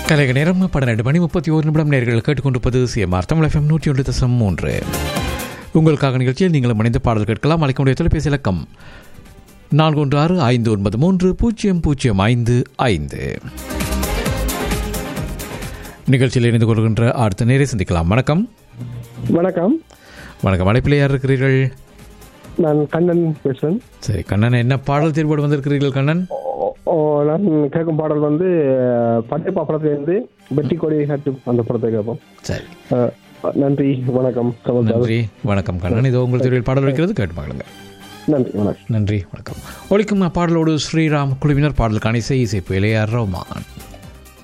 கலைக நேரம் பன்னிரண்டு மணி முப்பத்தி ஓரு நிமிடம் நேர்கள் கேட்டுக்கொண்டிருப்பது சிஎம்ஆர் தமிழ் எஃப்எம் நூற்றி ஒன்று தசம் மூன்று உங்களுக்காக நிகழ்ச்சியில் நீங்கள் மணிந்த பாடல் கேட்கலாம் அழைக்க முடிய தொலைபேசி இலக்கம் நான்கு ஒன்று ஆறு ஐந்து ஒன்பது மூன்று பூஜ்ஜியம் பூஜ்ஜியம் ஐந்து ஐந்து நிகழ்ச்சியில் இணைந்து கொள்கின்ற அடுத்த நேரை சந்திக்கலாம் வணக்கம் வணக்கம் வணக்கம் அழைப்பில் யார் இருக்கிறீர்கள் நான் கண்ணன் பேசுறேன் சரி கண்ணன் என்ன பாடல் தேர்வோடு வந்திருக்கிறீர்கள் கண்ணன் ஓ- ஓ, நான் கேட்கும் பாடல் வந்து பட்டிப்பா படத்திலிருந்து வெட்டி கொடி காட்டும் அந்த படத்தை கேட்போம் சரி அஹ், நன்றி வணக்கம் கமல் சார். நன்றி வணக்கம் கண்ணன் இதோ உங்கள் தேர்வில் பாடல் வைக்கிறது கேட்டு மகளுங்க நன்றி வணக்கம் நன்றி வணக்கம் ஒழிக்கும் பாடலோடு ஸ்ரீராம் குழுவினர் பாடலுக்கான இசை இசைப்பு இளையார் ரோமான்